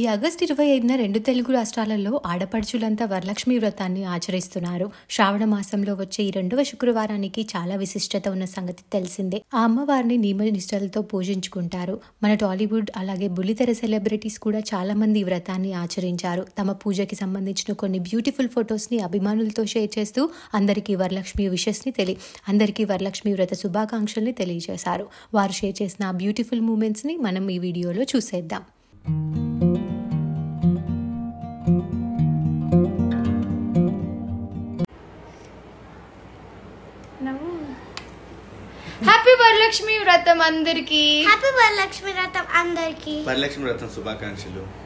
ఈ ఆగస్టు ఇరవై ఐదున రెండు తెలుగు రాష్ట్రాలలో ఆడపడుచులంతా వరలక్ష్మి వ్రతాన్ని ఆచరిస్తున్నారు శ్రావణ మాసంలో వచ్చే ఈ రెండవ శుక్రవారానికి చాలా విశిష్టత ఉన్న సంగతి తెలిసిందే ఆ అమ్మవారిని నియమ నిష్టలతో పూజించుకుంటారు మన టాలీవుడ్ అలాగే బుల్లితెర సెలబ్రిటీస్ కూడా చాలా మంది ఈ వ్రతాన్ని ఆచరించారు తమ పూజకి సంబంధించిన కొన్ని బ్యూటిఫుల్ ఫొటోస్ ని అభిమానులతో షేర్ చేస్తూ అందరికీ వరలక్ష్మి విషెస్ ని తెలియ అందరికీ వరలక్ష్మి వ్రత శుభాకాంక్షల్ని తెలియజేశారు వారు షేర్ చేసిన ఆ బ్యూటిఫుల్ మూమెంట్స్ ని మనం ఈ వీడియోలో చూసేద్దాం హ్యాపీ వరలక్ష్మి వ్రతం అందరికి హ్యాపీ వరలక్ష్మి వ్రతం అందరికి వరలక్ష్మి వ్రతం శుభాకాంక్షలు